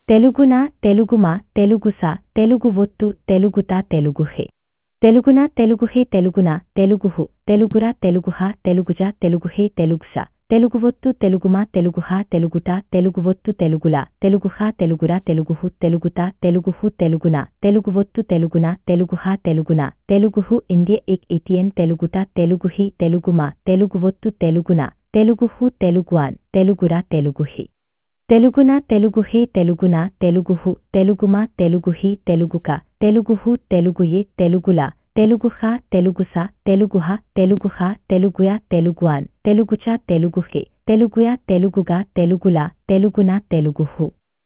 తెలుగున తెలుగుమ తెలుగుస తెలుగు ఒత్తు తెలుగుత తెలుగుహే తెలుగున తెలుగుహే తెలుగున తెలుగుహు తెలుగుర తెలుగుహ తెలుగుజ తెలుగుహే తెలుగుస తెలుగు ఒత్తు తెలుగుమ తెలుగుహ తెలుగుట తెలుగు ఒత్తు తెలుగుల తెలుగుహ తెలుగుర తెలుగుహు తెలుగుత తెలుగుహు తెలుగున తెలుగు ఒత్తు తెలుగున తెలుగుహ తెలుగున తెలుగుహు ఇండియ ఇక్ ఇటియన్ తెలుగుట తెలుగుహి తెలుగుమ తెలుగు ఒత్తు తెలుగున తెలుగుహు తెలుగువాన్ తెలుగుర తెలుగుహి తెలుగున తెలుగుహే తెలుగున తెలుగుహు తెలుగుమ తెలుగుహి తెలుగుక తెలుగుహు తెలుగుయే తెలుగుల తెలుగుహ తెలుగుస తెలుగుహ తెలుగుహ తెలుగుయ తెలుగువాన్ తెలుగుచ తెలుగుహే తెలుగుయ తెలుగుగా తెలుగుల తెలుగున తెలుగుహు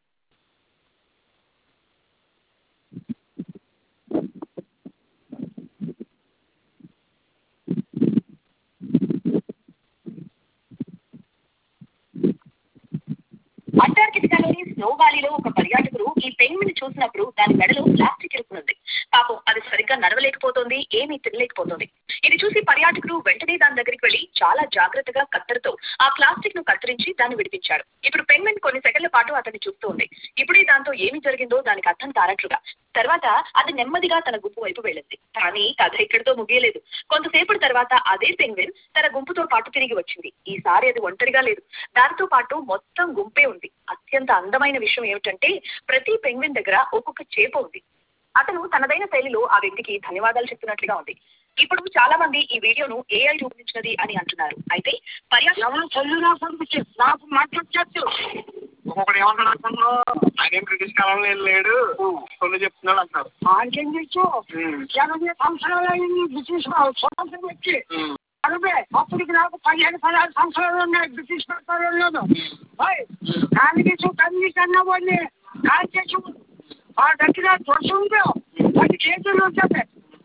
అంటార్కిటికాలోని స్నో వ్యాలీలో ఒక పర్యాటకుడు ఈ పెంగ్విన్ చూసినప్పుడు దాని మెడలో ప్లాస్టిక్ ఇరుక్కునుంది పాపం అది సరిగ్గా నడవలేకపోతుంది ఏమీ తినలేకపోతుంది ఇది చూసి పర్యాటకుడు వెంటనే దాని దగ్గరికి వెళ్లి చాలా జాగ్రత్తగా కత్తెరతో ఆ ప్లాస్టిక్ ను కత్తిరించి దాన్ని విడిపించాడు ఇప్పుడు పెంగ్విన్ కొన్ని సెకండ్ల పాటు అతన్ని చూస్తూ ఉంది ఇప్పుడే దాంతో ఏమి జరిగిందో దానికి అర్థం కానట్లుగా తర్వాత అది నెమ్మదిగా తన గుంపు వైపు వెళ్ళింది కానీ కథ ఇక్కడితో ముగియలేదు కొంతసేపటి తర్వాత అదే పెంగ్విన్ తన గుంపుతో పాటు తిరిగి వచ్చింది ఈసారి అది ఒంటరిగా లేదు దానితో పాటు మొత్తం గుంపే ఉంది అత్యంత అందమైన విషయం ఏమిటంటే ప్రతి పెంగ్విన్ దగ్గర ఒక్కొక్క చేప ఉంది అతను తనదైన శైలిలో ఆ వ్యక్తికి ధన్యవాదాలు చెప్తున్నట్లుగా ఉంది ఇప్పుడు చాలా మంది ఈ వీడియోను ఏఐ రూపొందించినది అని అంటున్నారు అయితే పర్యాటక ఎవరు చల్లు నా పంపించి నాకు మాట్లాడచ్చు ఒక్కొక్కడు ఏమంటాడు అనుకుంటున్నావు నాకేం బ్రిటిష్ కాలంలో ఏం లేడు కొన్ని చెప్తున్నాడు అంటారు ఆంకేం తెచ్చు ఎనభై సంవత్సరాలు అయింది బ్రిటిష్ వాళ్ళు స్వతంత్రం వచ్చి ఎనభై అప్పటికి నాకు పదిహేను పదహారు సంవత్సరాలు ఉన్నాయి బ్రిటిష్ పరిపాలనలో కాంగ్రెస్ కమ్యూనిస్ట్ వాడిని కాల్చేసి ఆ దగ్గర దొరస ఉందో పది కేజీలు ఉంటుంది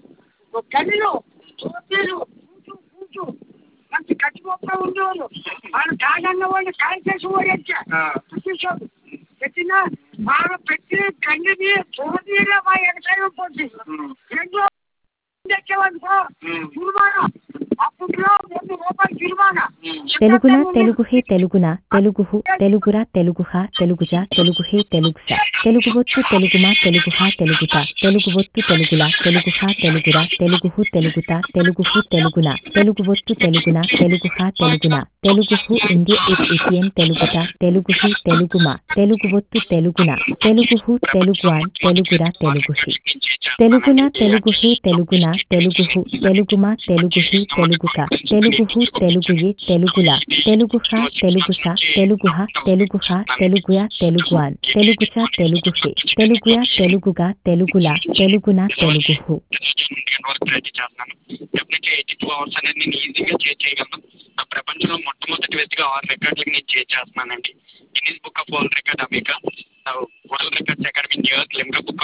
గదిలో చోటీలు కూచు కూచు మంచి కట్టిపోతా ఉండేవాళ్ళు వాళ్ళు కాదన్న వాళ్ళు కాల్చేసి వాడు వచ్చా బ్రిటిష్ వాళ్ళు పెట్టిన బాగా పెట్టి కండిని చూడీలో మా ఎగసాయం పోతుంది రెండో తెచ్చేవాడుకో జుర్మానా అప్పట్లో రెండు రూపాయలు జుర్మానా తెలుగున తెలుగుహే తెలుగున తెలుగుహు తెలుగుర తెలుగుహ తెలుగుజ తెలుగుహే తెలుగుస తెలుగు ఒత్తు తెలుగుమ తెలుగుహ తెలుగుత తెలుగు ఒత్తు తెలుగుల తెలుగుహ తెలుగుర తెలుగుహు తెలుగుత తెలుగుహు తెలుగున తెలుగు ఒత్తు తెలుగున తెలుగుహ తెలుగున తెలుగుహు ఇండియ ఇట్ ఇటియన్ తెలుగుట తెలుగుహి తెలుగుమ తెలుగు ఒత్తు తెలుగున తెలుగుహు తెలుగువాన్ తెలుగుర తెలుగుహి తెలుగున తెలుగుహే తెలుగున తెలుగుహు తెలుగుమ తెలుగుహి తెలుగుక తెలుగుహు తెలుగుయే తెలుగుల తెలుగుహ తెలుగుస తెలుగుహ తెలుగుహ తెలుగుయ తెలుగువాన్ తెలుగుచ తెలుగుహే తెలుగుయ తెలుగుగా తెలుగుల తెలుగున తెలుగుహు వరకు ప్రయత్నం చేస్తున్నాను డెఫినెట్గా ఎయిటీ టూ అవర్స్ అనేది నేను ఈజీగా చేజ్ చేయగలను నా ప్రపంచంలో మొట్టమొదటి వ్యక్తిగా ఆరు రికార్డులకు నేను చేజ్ చేస్తున్నానండి Guinness book of world record America world records academy New York Limca book